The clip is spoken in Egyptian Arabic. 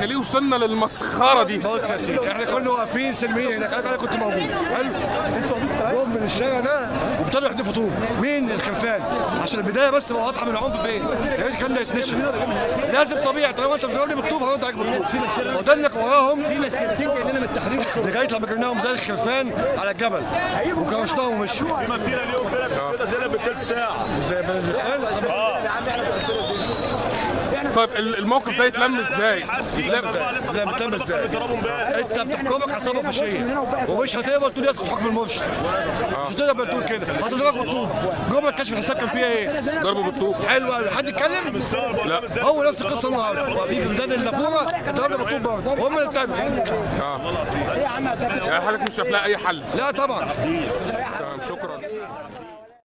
احنا ليه وصلنا للمسخره دي بص يا سيدي احنا كنا واقفين سلميين هناك انا كنت موجود حلو جم من الشارع ده وابتدوا يحدفوا طوب مين الخلفان عشان البدايه بس تبقى واضحه من العنف فين يا ريت كان يتنشن لازم طبيعي طالما انت بتضربني بالطوب هرد عليك بالطوب وضلك وراهم في مسيرتين جايين لنا من التحرير لغايه لما جبناهم زي الخرفان على الجبل وكرشناهم ومشوا في مسيره ليهم طلعت السيده زينب بالثلث ساعه زي ما الخرفان طيب ال- الموقف ده يتلم ازاي؟ يتلم لا بتلم ازاي؟ انت بتحكمك عصابه فاشيه ومش هتقدر تقول يسقط حكم المرشد مش هتقدر تقول كده هتضربك بالطوب جمله كشف الحساب كان فيها ايه؟ ضربه بالطوب حلو قوي حد يتكلم؟ لا هو نفس القصه النهارده وفي في ميدان النافوره اتضربنا بالطوب برضه هم اللي بتعمل اه يعني حضرتك مش شايف لها اي حل لا طبعا تمام شكرا